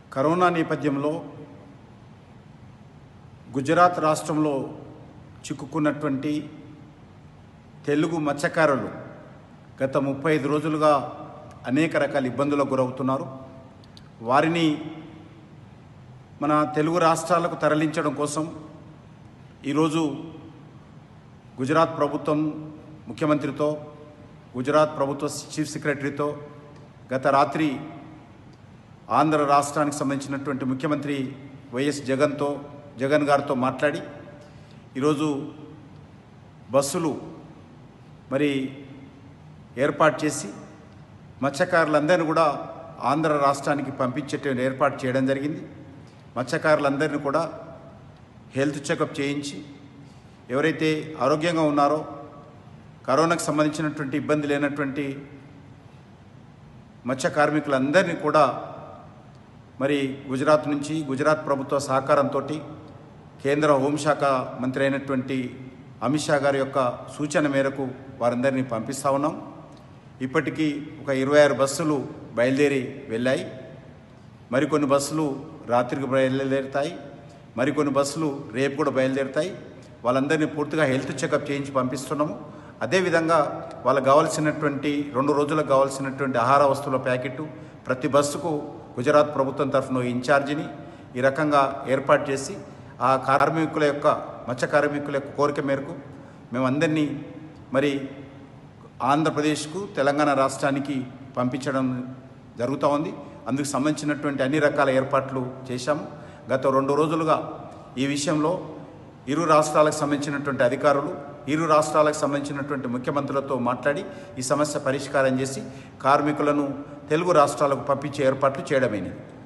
corona నేపథ్యంలో గుజరాత్ రాష్ట్రంలో చిక్కుకున్నటువంటి తెలుగు మత్స్యకారులు గత ముప్పై ఐదు రోజులుగా అనేక రకాల ఇబ్బందులకు గురవుతున్నారు వారిని మన తెలుగు రాష్ట్రాలకు తరలించడం కోసం ఈరోజు గుజరాత్ ప్రభుత్వం ముఖ్యమంత్రితో గుజరాత్ ప్రభుత్వ చీఫ్ సెక్రటరీతో గత రాత్రి ఆంధ్ర రాష్ట్రానికి సంబంధించినటువంటి ముఖ్యమంత్రి వైఎస్ జగన్తో జగన్ గారితో మాట్లాడి ఈరోజు బస్సులు మరి ఏర్పాటు చేసి మత్స్యకారులందరినీ కూడా ఆంధ్ర రాష్ట్రానికి పంపించేటువంటి ఏర్పాటు చేయడం జరిగింది మత్స్యకారులందరినీ కూడా హెల్త్ చెకప్ చేయించి ఎవరైతే ఆరోగ్యంగా ఉన్నారో కరోనాకు సంబంధించినటువంటి ఇబ్బంది లేనటువంటి మత్స్య కార్మికులందరినీ కూడా మరి గుజరాత్ నుంచి గుజరాత్ ప్రభుత్వ సహకారంతో కేంద్ర హోంశాఖ మంత్రి అయినటువంటి అమిత్ షా గారి యొక్క సూచన మేరకు వారందరినీ పంపిస్తూ ఉన్నాం ఇప్పటికీ ఒక ఇరవై ఆరు బస్సులు బయలుదేరి వెళ్ళాయి మరికొన్ని బస్సులు రాత్రికి బయలుదేరుతాయి మరికొన్ని బస్సులు రేపు కూడా బయలుదేరుతాయి వాళ్ళందరినీ పూర్తిగా హెల్త్ చెకప్ చేయించి పంపిస్తున్నాము అదేవిధంగా వాళ్ళకి కావాల్సినటువంటి రెండు రోజులకు కావాల్సినటువంటి ఆహార వస్తువుల ప్యాకెట్ ప్రతి బస్సుకు గుజరాత్ ప్రభుత్వం తరఫున ఇన్ఛార్జిని ఈ రకంగా ఏర్పాటు చేసి ఆ కార్మికుల యొక్క మత్స్య కార్మికుల యొక్క కోరిక మేరకు మేమందరినీ మరి ఆంధ్రప్రదేశ్కు తెలంగాణ రాష్ట్రానికి పంపించడం జరుగుతూ ఉంది అందుకు సంబంధించినటువంటి అన్ని రకాల ఏర్పాట్లు చేశాము గత రెండు రోజులుగా ఈ విషయంలో ఇరు రాష్ట్రాలకు సంబంధించినటువంటి అధికారులు ఇరు రాష్ట్రాలకు సంబంధించినటువంటి ముఖ్యమంత్రులతో మాట్లాడి ఈ సమస్య పరిష్కారం చేసి కార్మికులను తెలుగు రాష్ట్రాలకు పంపించే ఏర్పాట్లు చేయడమైనది